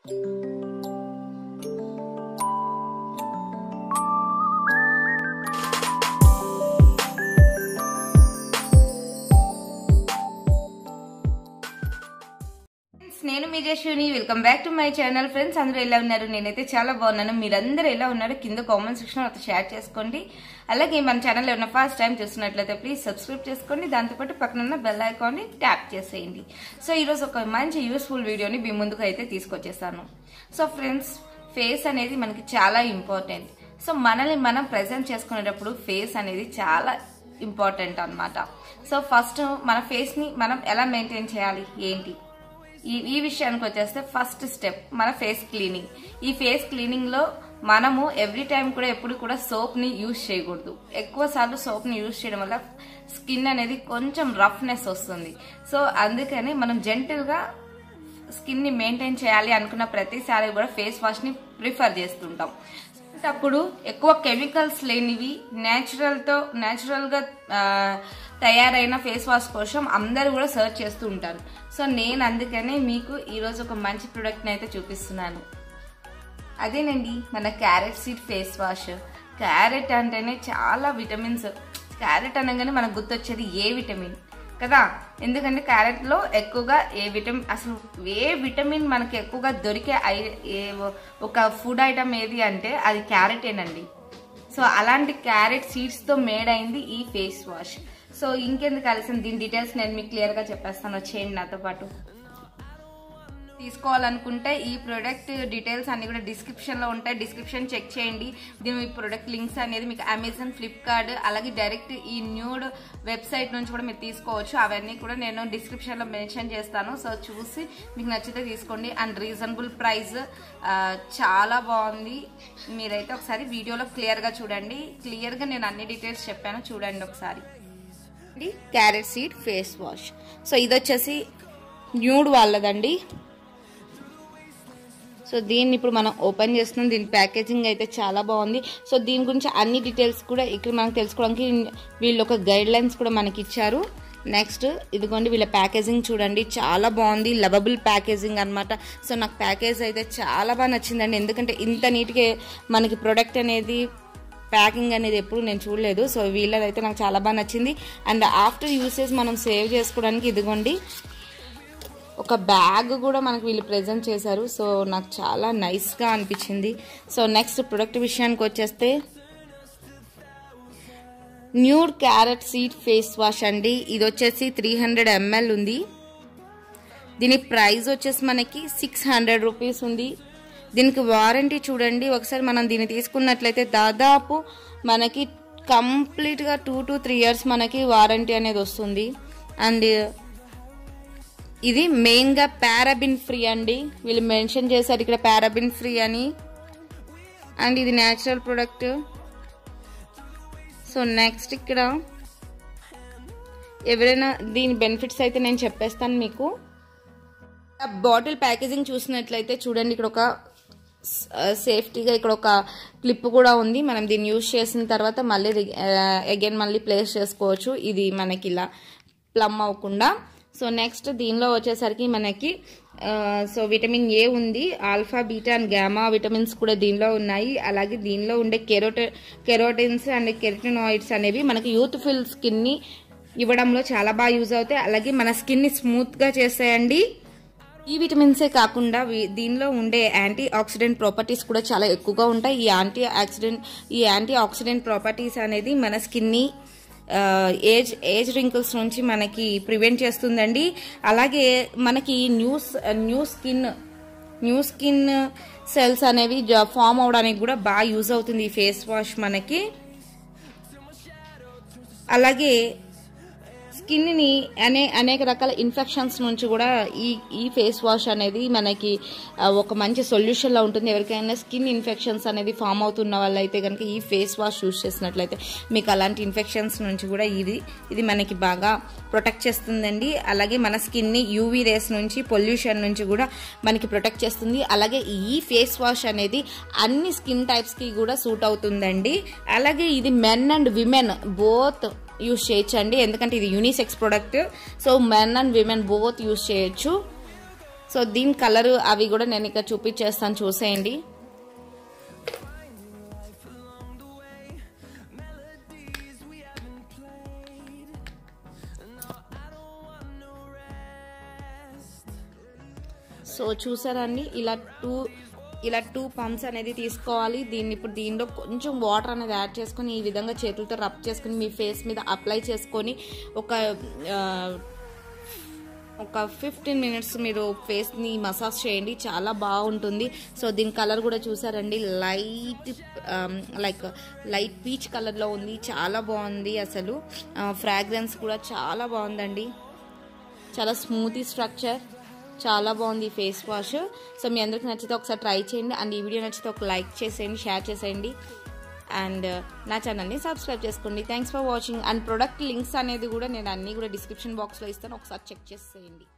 friends, నేను మీ Jashwini welcome back to my channel friends అందరూ ఎలా ఉన్నారు నేనైతే చాలా బాగున్నాను మీరందరూ ఎలా ఉన్నారు కింద కామెంట్ సెక్షన్ ఒక షేర్ చేసుకోండి అలాగే మన ఛానల్ ఉన్న ఫస్ట్ టైం చూస్తున్నట్లయితే ప్లీజ్ సబ్స్క్రైబ్ చేసుకోండి దాంతోపాటు పక్కన ఉన్న బెల్ ఐకాన్ని ట్యాప్ చేసేయండి సో ఈరోజు ఒక మంచి యూస్ఫుల్ వీడియోని మీ ముందుకు అయితే తీసుకొచ్చేసాను సో ఫ్రెండ్స్ ఫేస్ అనేది మనకి చాలా ఇంపార్టెంట్ సో మనల్ని మనం ప్రజెంట్ చేసుకునేటప్పుడు ఫేస్ అనేది చాలా ఇంపార్టెంట్ అన్నమాట సో ఫస్ట్ మన ఫేస్ని మనం ఎలా మెయింటైన్ చేయాలి ఏంటి ఈ ఈ విషయానికి వచ్చేస్తే ఫస్ట్ స్టెప్ మన ఫేస్ క్లీనింగ్ ఈ ఫేస్ క్లీనింగ్ లో మనము ఎవ్రీ టైం కూడా ఎప్పుడు కూడా సోప్ ని యూజ్ చేయకూడదు ఎక్కువ సార్లు సోప్ ని యూజ్ చేయడం వల్ల స్కిన్ అనేది కొంచెం రఫ్నెస్ వస్తుంది సో అందుకని మనం జెంటిల్ గా స్కిన్ ని మెయింటైన్ చేయాలి అనుకున్న ప్రతిసారి కూడా ఫేస్ వాష్ ని ప్రిఫర్ చేస్తుంటాం అప్పుడు ఎక్కువ కెమికల్స్ లేనివి నేచురల్ తో నేచురల్ గా ఆ, తయారైన ఫేస్ వాష్ కోసం అందరూ కూడా సర్చ్ చేస్తూ ఉంటారు సో నేను అందుకనే మీకు ఈరోజు ఒక మంచి ప్రోడక్ట్ని అయితే చూపిస్తున్నాను అదేనండి మన carrot seed face wash carrot అంటేనే చాలా విటమిన్స్ క్యారెట్ అనగానే మనకు గుర్తొచ్చేది ఏ విటమిన్ కదా ఎందుకంటే క్యారెట్ లో ఎక్కువగా ఏ విటమిన్ అసలు ఏ విటమిన్ మనకి ఎక్కువగా దొరికే ఐ- ఏ- ఒక ఫుడ్ ఐటమ్ ఏది అంటే అది క్యారెటేనండి సో అలాంటి క్యారెట్ సీడ్స్ తో మేడ్ అయింది ఈ ఫేస్ వాష్ సో ఇంకెందుకు కలిసిన దీని డీటెయిల్స్ నేను మీకు క్లియర్ గా చెప్పేస్తాను వచ్చేయండి నాతో పాటు తీసుకోవాలనుకుంటే ఈ ప్రోడక్ట్ డీటెయిల్స్ అన్ని కూడా డిస్క్రిప్షన్ లో ఉంటాయి డిస్క్రిప్షన్ చెక్ చేయండి దీని ఈ ప్రోడక్ట్ లింక్స్ అనేది మీకు అమెజాన్ ఫ్లిప్కార్ట్ అలాగే డైరెక్ట్ ఈ న్యూడ్ వెబ్సైట్ నుంచి కూడా మీరు తీసుకోవచ్చు అవన్నీ కూడా నేను డిస్క్రిప్షన్ లో మెన్షన్ చేస్తాను సో చూసి మీకు నచ్చితే తీసుకోండి అండ్ రీజనబుల్ ప్రైస్ చాలా బాగుంది మీరైతే ఒకసారి వీడియోలో క్లియర్ గా చూడండి క్లియర్ గా నేను అన్ని డీటెయిల్స్ చెప్పాను చూడండి ఒకసారి carrot seed face wash so ఇది వచ్చేసి న్యూడ్ వాళ్ళదండి సో దీన్ని ఇప్పుడు మనం ఓపెన్ చేస్తున్నాం దీని ప్యాకేజింగ్ అయితే చాలా బాగుంది సో దీని గురించి అన్ని డీటెయిల్స్ కూడా ఇక్కడ మనకు తెలుసుకోవడానికి వీళ్ళు ఒక గైడ్ లైన్స్ కూడా మనకి ఇచ్చారు నెక్స్ట్ ఇదిగోండి వీళ్ళ ప్యాకేజింగ్ చూడండి చాలా బాగుంది లవబుల్ ప్యాకేజింగ్ అన్నమాట సో నాకు ప్యాకేజ్ అయితే చాలా బాగా నచ్చిందండి ఎందుకంటే ఇంత నీట్గా మనకి ప్రొడక్ట్ అనేది ప్యాకింగ్ అనేది ఎప్పుడు నేను చూడలేదు సో వీళ్ళదైతే నాకు చాలా బాగా నచ్చింది అండ్ ఆఫ్టర్ యూసేజ్ మనం సేవ్ చేసుకోవడానికి ఇదిగోండి ఒక బ్యాగ్ కూడా మనకు వీళ్ళు ప్రజెంట్ చేశారు సో నాకు చాలా నైస్గా అనిపించింది సో నెక్స్ట్ ప్రొడక్ట్ విషయానికి వచ్చేస్తే Neud carrot seed face wash అండి ఇది వచ్చేసి త్రీ హండ్రెడ్ ఎంఎల్ ఉంది దీని ప్రైస్ వచ్చేసి మనకి సిక్స్ హండ్రెడ్ రూపీస్ ఉంది దీనికి వారంటీ చూడండి ఒకసారి మనం దీన్ని తీసుకున్నట్లయితే దాదాపు మనకి కంప్లీట్గా టూ టు త్రీ ఇయర్స్ మనకి వారంటీ అనేది వస్తుంది అండ్ ఇది మెయిన్గా పారాబిన్ ఫ్రీ అండి వీళ్ళు మెన్షన్ చేశారు ఇక్కడ పారాబిన్ ఫ్రీ అని అండ్ ఇది న్యాచురల్ ప్రొడక్ట్ సో నెక్స్ట్ ఇక్కడ ఎవరైనా దీని బెనిఫిట్స్ అయితే నేను చెప్పేస్తాను మీకు బాటిల్ ప్యాకేజింగ్ చూసినట్లయితే చూడండి ఇక్కడ ఒక సేఫ్టీగా ఇక్కడ ఒక క్లిప్ కూడా ఉంది మనం దీన్ని యూజ్ చేసిన తర్వాత మళ్ళీ అగైన్ మళ్ళీ ప్లేస్ చేసుకోవచ్చు ఇది మనకి ఇలా ప్లమ్ అవ్వకుండా సో నెక్స్ట్ దీనిలో వచ్చేసరికి మనకి ఆ, సో విటమిన్ ఏ ఉంది alpha beta and gamma vitamins కూడా దీనిలో ఉన్నాయి అలాగే దీనిలో ఉండే కెరోట కెరోటిన్స్ అండ్ కెరటినాయిడ్స్ అనేవి మనకి యూత్ఫుల్ స్కిన్ని ఇవ్వడంలో చాలా బాగా యూజ్ అవుతాయి అలాగే మన స్కిన్ని స్మూత్గా చేస్తాయండి ఈ విటమిన్సే కాకుండా వీ- దీనిలో ఉండే యాంటీ ఆక్సిడెంట్ ప్రాపర్టీస్ కూడా చాలా ఎక్కువగా ఉంటాయి ఈ యాంటీ ఆక్సిడెంట్ ఈ యాంటీ ఆక్సిడెంట్ ప్రాపర్టీస్ అనేది మన స్కిన్ని ఆ, ఏజ్ ఏజ్ రింకిల్స్ నుంచి మనకి ప్రివెంట్ చేస్తుందండి అలాగే మనకి news new skin new skin cells అనేవి ఫామ్ అవడానికి కూడా బాగా యూజ్ అవుతుంది ఈ ఫేస్ వాష్ మనకి అలాగే స్కిన్ని అనే అనేక రకాల ఇన్ఫెక్షన్స్ నుంచి కూడా ఈ ఈ ఫేస్ వాష్ అనేది మనకి ఆ, ఒక మంచి సొల్యూషన్లో ఉంటుంది ఎవరికైనా స్కిన్ ఇన్ఫెక్షన్స్ అనేది ఫామ్ అవుతున్న వాళ్ళైతే కనుక ఈ ఫేస్ వాష్ యూస్ చేసినట్లయితే మీకు అలాంటి ఇన్ఫెక్షన్స్ నుంచి కూడా ఇది ఇది మనకి బాగా ప్రొటెక్ట్ చేస్తుందండి అలాగే మన స్కిన్ని యూవీ రేస్ నుంచి పొల్యూషన్ నుంచి కూడా మనకి ప్రొటెక్ట్ చేస్తుంది అలాగే ఈ ఫేస్ వాష్ అనేది అన్ని స్కిన్ టైప్స్కి కూడా సూట్ అవుతుందండి అలాగే ఇది men and women both use చేయొచ్చండి ఎందుకంటే ఇది unisex product so men and women both use చేయొచ్చు సో దీని కలర్ అవి కూడా నేను ఇక్కడ చూపించేస్తాను చూసేయండి సో చూసారండి ఇలా టూ ఇలా టూ పంప్స్ అనేది తీసుకోవాలి దీన్ని ఇప్పుడు దీనిలో కొంచెం వాటర్ అనేది యాడ్ చేసుకొని ఈ విధంగా చేతులతో రబ్ చేసుకొని మీ ఫేస్ మీద అప్లై చేసుకొని ఒక ఆ, ఒక ఫిఫ్టీన్ మినిట్స్ మీరు ఫేస్ని మసాజ్ చేయండి చాలా బాగుంటుంది సో దీని కలర్ కూడా చూసారండి లైట్ లైక్ లైట్ పీచ్ కలర్లో ఉంది చాలా బాగుంది అసలు ఫ్రాగ్రెన్స్ కూడా చాలా బాగుందండి చాలా స్మూతీ స్ట్రక్చర్ చాలా బాగుంది ఈ ఫేస్ వాష్ సో మీ అందరికి నచ్చితే ఒకసారి ట్రై చేయండి అండ్ ఈ వీడియో నచ్చితే ఒక లైక్ చేసేయండి షేర్ చేసేయండి అండ్ నా ఛానల్ని సబ్స్క్రైబ్ చేసుకోండి thanks for watching and product links అనేది కూడా నేను అన్నీ కూడా డిస్క్రిప్షన్ బాక్స్లో ఇస్తాను ఒకసారి చెక్ చేసేయండి